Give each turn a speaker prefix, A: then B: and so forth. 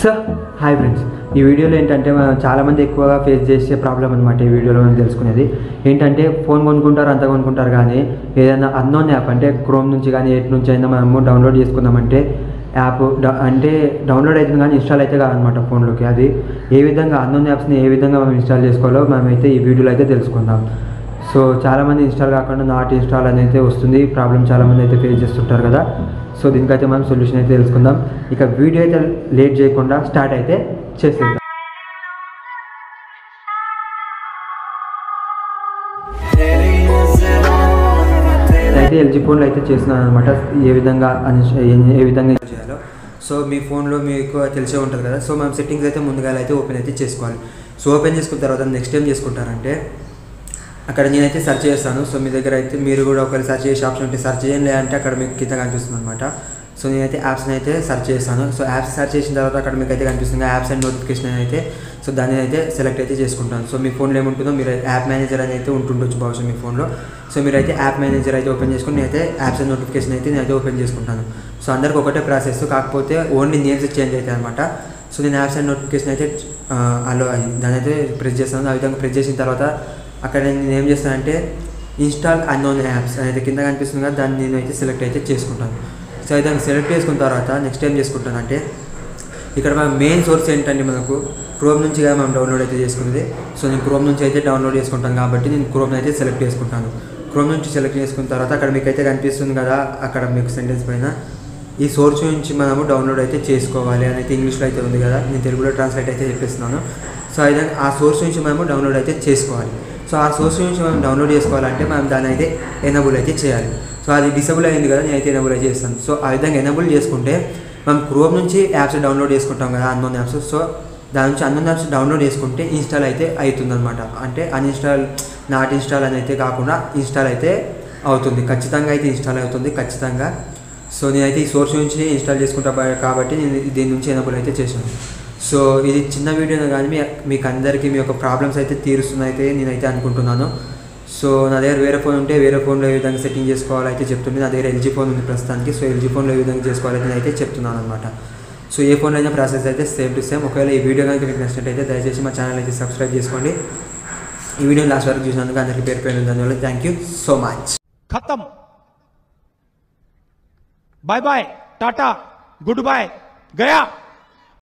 A: so hi friends ఈ వీడియోలో ఏంటంటే మనం చాలామంది ఎక్కువగా ఫేస్ చేసే ప్రాబ్లం అనమాట ఈ వీడియోలో మనం తెలుసుకునేది ఏంటంటే ఫోన్ కొనుక్కుంటారు అంత కొనుక్కుంటారు కానీ ఏదైనా అన్నోన్ యాప్ అంటే క్రోమ్ నుంచి కానీ ఎట్ నుంచి అయినా మనము డౌన్లోడ్ చేసుకుందామంటే యాప్ డ- అంటే డౌన్లోడ్ అవుతుంది కానీ ఇన్స్టాల్ అయితే కాదనమాట ఫోన్లోకి అది ఏ విధంగా అన్నోన్ యాప్స్ని ఏ విధంగా మనం ఇన్స్టాల్ చేసుకోవాలో మనమైతే ఈ వీడియోలో అయితే తెలుసుకుందాం సో చాలామంది ఇన్స్టాల్ కాకుండా నాట్ ఇన్స్టాల్ అని అయితే వస్తుంది ప్రాబ్లం చాలామంది అయితే ఫేస్ చేస్తుంటారు కదా సో దీనికైతే మనం సొల్యూషన్ అయితే తెలుసుకుందాం ఇక వీడియో అయితే లేట్ చేయకుండా స్టార్ట్ అయితే చేసేద్దాం అయితే ఎల్జీ ఫోన్లో అయితే చేస్తున్నాను అనమాట ఏ విధంగా అన్- ఏ- ఏ విధంగా చేయాలో సో మీ ఫోన్లో మీకు తెలిసే ఉంటుంది కదా సో మనం సెట్టింగ్స్ అయితే ముందుగా అయితే ఓపెన్ అయితే చేసుకోవాలి సో ఓపెన్ చేసుకున్న తర్వాత నెక్స్ట్ ఏం చేసుకుంటారంటే అక్కడ నేనైతే సెర్చ్ చేస్తాను సో మీ దగ్గర అయితే మీరు కూడా ఒకవేళ సెర్చ్ చేసే ఆప్షన్ ఉంటే సెర్చ్ చేయండి అంటే అక్కడ మీకు కింద కనిపిస్తుంది అనమాట సో నేనైతే యాప్స్ని అయితే సెర్చ్ చేస్తాను సో యాప్స్ సెర్చ్ చేసిన తర్వాత అక్కడ మీకు అయితే కనిపిస్తుంది యాప్స్ అండ్ నోటిఫికేషన్ అయితే సో దాన్ని అయితే సెలెక్ట్ అయితే చేసుకుంటాను సో మీ ఫోన్లో ఏముంటుందో మీరు యాప్ మేనేజర్ అని అయితే ఉంటుండొచ్చు బహుశా మీ ఫోన్లో సో మీరైతే యాప్ మేనేజర్ అయితే ఓపెన్ చేసుకుని నేనైతే యాప్స్ అండ్ నోటిఫికేషన్ అయితే నేనైతే ఓపెన్ చేసుకుంటాను సో అందరికి ఒకటే ప్రాసెస్ కాకపోతే ఓన్లీ నేమ్స్ చేంజ్ అవుతాయి అనమాట సో నేను యాప్స్ అండ్ నోటిఫికేషన్ అయితే అలో దాని అయితే ప్రెస్ చేస్తాను ఆ విధంగా ప్రెస్ చేసిన తర్వాత అక్కడ నేను ఏం చేస్తానంటే ఇన్స్టాల్ అన్నోన్ యాప్స్ అనేది కింద కనిపిస్తుంది కదా దాన్ని నేను అయితే సెలెక్ట్ అయితే చేసుకుంటాను సో అయితే దాన్ని సెలెక్ట్ చేసుకున్న తర్వాత నెక్స్ట్ ఏం చేసుకుంటానంటే ఇక్కడ మన మెయిన్ సోర్స్ ఏంటంటే మనకు క్రోమ్ నుంచి కదా మనం డౌన్లోడ్ అయితే చేసుకునేది సో నేను క్రోమ్ నుంచి అయితే డౌన్లోడ్ చేసుకుంటాను కాబట్టి నేను క్రోమ్ అయితే సెలెక్ట్ చేసుకుంటాను క్రోమ్ నుంచి సెలెక్ట్ చేసుకున్న తర్వాత అక్కడ మీకు అయితే కనిపిస్తుంది కదా అక్కడ మీకు సెంటెన్స్ పైన ఈ సోర్స్ నుంచి మనము డౌన్లోడ్ అయితే చేసుకోవాలి అని అయితే ఇంగ్లీష్లో అయితే ఉంది కదా నేను తెలుగులో ట్రాన్స్లేట్ అయితే చెప్పిస్తున్నాను సో అయితే ఆ సోర్స్ నుంచి మనము డౌన్లోడ్ అయితే చేసుకోవాలి సో ఆ సోర్స్ నుంచి మనం డౌన్లోడ్ చేసుకోవాలంటే మనం దాన్ని అయితే ఎనబుల్ అయితే చేయాలి సో అది డిసబుల్ అయింది కదా నేనైతే ఎనబుల్ అయితే చేస్తాను సో ఆ విధంగా ఎనబుల్ చేసుకుంటే మనం క్రోమ్ నుంచి యాప్స్ డౌన్లోడ్ చేసుకుంటాం కదా అన్నోన్ యాప్స్ సో దాని నుంచి అన్నోన్ యాప్స్ డౌన్లోడ్ చేసుకుంటే ఇన్స్టాల్ అయితే అవుతుందన్నమాట అంటే అన్ఇన్స్టాల్ నాట్ ఇన్స్టాల్ అని అయితే కాకుండా ఇన్స్టాల్ అయితే అవుతుంది ఖచ్చితంగా అయితే ఇన్స్టాల్ అవుతుంది ఖచ్చితంగా సో నేనైతే ఈ సోర్స్ నుంచి ఇన్స్టాల్ చేసుకుంటా బా- కాబట్టి నేను దీని నుంచి ఎనబుల్ అయితే చేశాను సో ఇది చిన్న వీడియో కానీ మీ మీకు అందరికీ మీ యొక్క ప్రాబ్లమ్స్ అయితే తీరుస్తుంది అయితే నేనైతే అనుకుంటున్నాను సో నా దగ్గర వేరే ఫోన్ ఉంటే వేరే ఫోన్లో ఏ విధంగా సెట్టింగ్ చేసుకోవాలో అయితే చెప్తుంది నా దగ్గర ఎల్జీ ఫోన్ ఉంది ప్రస్తుతానికి సో ఎల్జీ ఫోన్లో ఏ విధంగా చేసుకోవాలో అయితే చెప్తున్నాను అనమాట సో ఏ ఫోన్లో అయినా ప్రాసెస్ అయితే సేమ్ టు సేమ్ ఒకవేళ ఈ వీడియో కనుక మీకు నచ్చినట్టయితే దయచేసి మా ఛానల్ అయితే సబ్స్క్రైబ్ చేసుకోండి ఈ వీడియో లాస్ట్ వరకు చూసినందుకు అందరికీ పేరు పేరు ధన్యవాదాలు థ్యాంక్ యూ సో మచ్
B: खत्म bye bye tata goodbye गया